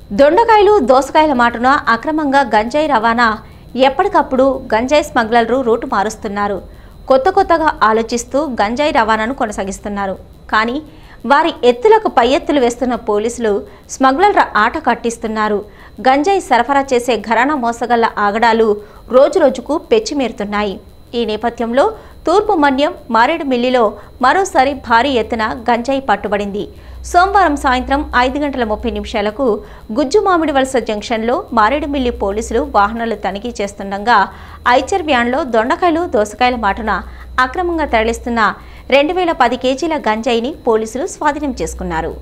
దొండకాయలు దోసకాయల మాటున అక్రమంగా గంజాయి రవాణా ఎప్పటికప్పుడు గంజాయి స్మగ్లర్లు రూటు మారుస్తున్నారు కొత్త కొత్తగా ఆలోచిస్తూ గంజాయి రవాణాను కొనసాగిస్తున్నారు కానీ వారి ఎత్తులకు పై ఎత్తులు వేస్తున్న పోలీసులు స్మగ్లర్ల ఆట కట్టిస్తున్నారు గంజాయి సరఫరా చేసే ఘరానా మోసగళ్ల ఆగడాలు రోజురోజుకు పెచ్చిమీరుతున్నాయి ఈ నేపథ్యంలో తూర్పు మన్యం మారేడుమిల్లిలో మరోసారి భారీ ఎత్తున గంజాయి పట్టుబడింది సోమవారం సాయంత్రం ఐదు గంటల ముప్పై నిమిషాలకు గుజ్జు మామిడి వలస జంక్షన్లో మారేడుమిల్లి పోలీసులు వాహనాలు తనిఖీ చేస్తుండగా ఐచర్ వ్యాన్లో దొండకాయలు దోసకాయల మాటున అక్రమంగా తరలిస్తున్న రెండు వేల పది కేజీల గంజాయిని పోలీసులు స్వాధీనం చేసుకున్నారు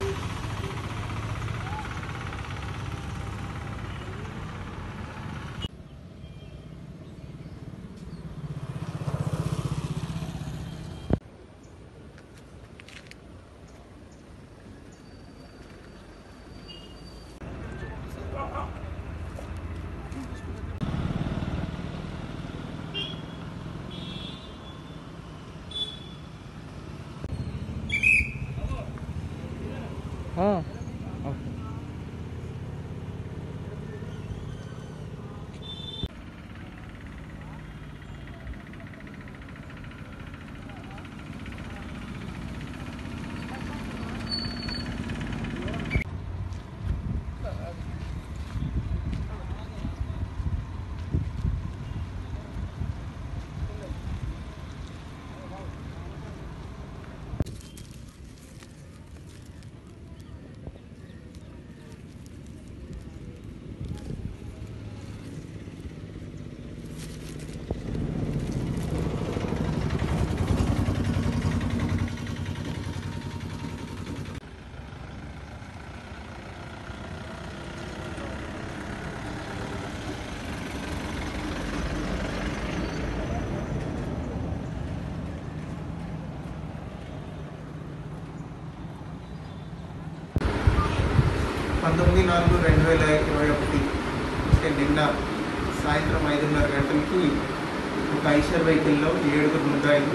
పంతొమ్మిది నాలుగు రెండు వేల ఇరవై ఒకటి అంటే నిన్న సాయంత్రం ఐదున్నర గంటలకి ఒక ఐషర్ వెహికల్లో ఏడుగురు ముద్దాయిలు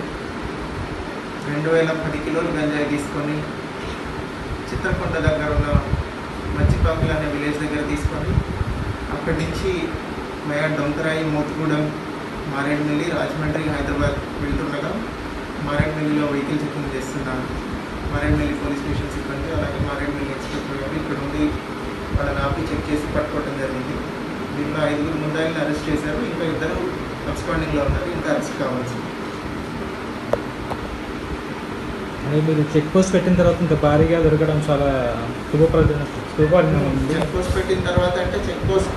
రెండు వేల పది కిలోలు గంజాయి తీసుకొని చిత్రకొండ దగ్గర ఉన్న మచ్చిపాకులు అనే విలేజ్ దగ్గర తీసుకొని అక్కడి నుంచి మయా డొంకరాయి మోతుగూడెం మారేడుమిల్లి రాజమండ్రి హైదరాబాద్ వెళ్తుండగా మారేడుమిల్లిలో వెహికల్ చెకింగ్ చేస్తున్నాను మారేడుమిల్లి పోలీస్ స్టేషన్ సిబ్బంది అలాగే మారేడుమిల్లి ఇన్స్పెక్టర్ గారు ఇక్కడ ఉండి వాళ్ళని ఆపి చెక్ చేసి పట్టుకోవడం జరిగింది దీంట్లో ఐదుగురు ముద్దాయిల్ని అరెస్ట్ చేశారు ఇంకా ఇద్దరు అబ్స్కాండింగ్లో ఉన్నారు ఇంకా అరెస్ట్ కావచ్చు అదే మీరు చెక్ పోస్ట్ పెట్టిన తర్వాత ఇంత భారీగా దొరకడం చాలా శుభప్రద శుభపరిణామం ఉంది చెక్ పోస్ట్ పెట్టిన తర్వాత అంటే చెక్ పోస్ట్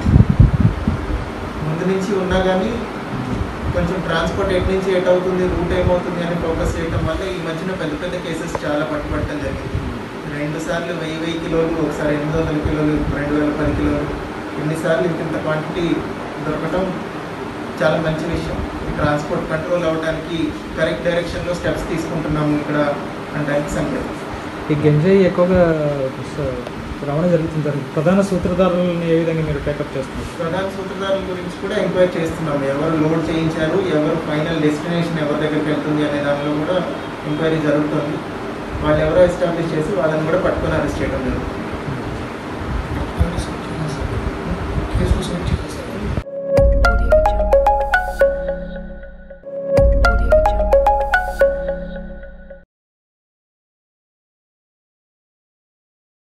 ముందు నుంచి ఉన్నా కానీ కొంచెం ట్రాన్స్పోర్ట్ ఎటు నుంచి ఎటు అవుతుంది రూట్ ఏమవుతుంది అని ఫోకస్ చేయడం వల్ల ఈ మధ్యన పెద్ద పెద్ద కేసెస్ చాలా పట్టుబట్టడం జరిగింది రెండు సార్లు వెయ్యి వెయ్యి కిలోలు ఒకసారి ఎనిమిది వందల కిలోలు రెండు వేల పది కిలోలు ఎన్నిసార్లు ఇంత ఇంత క్వాంటిటీ దొరకటం చాలా మంచి విషయం ఈ ట్రాన్స్పోర్ట్ కంట్రోల్ అవ్వడానికి కరెక్ట్ డైరెక్షన్లో స్టెప్స్ తీసుకుంటున్నాము ఇక్కడ అనడానికి సంకేతం ఈ గంజాయి ఎక్కువగా స- రవాణా జరుగుతుంది సార్ ప్రధాన సూత్రధారులను ఏ విధంగా మీరు టేకప్ చేస్తున్నారు ప్రధాన సూత్రధారుల గురించి కూడా ఎంక్వైరీ చేస్తున్నాం ఎవరు లోడ్ చేయించారు ఎవరు ఫైనల్ డెస్టినేషన్ ఎవరి దగ్గరికి వెళ్తుంది అనే దానిలో కూడా ఎంక్వైరీ జరుగుతుంది వాళ్ళు ఎవరో ఎస్టాబ్లిష్ చేసి వాళ్ళని కూడా పట్టుకొని అరెస్ట్ చేయడం జరుగుతుంది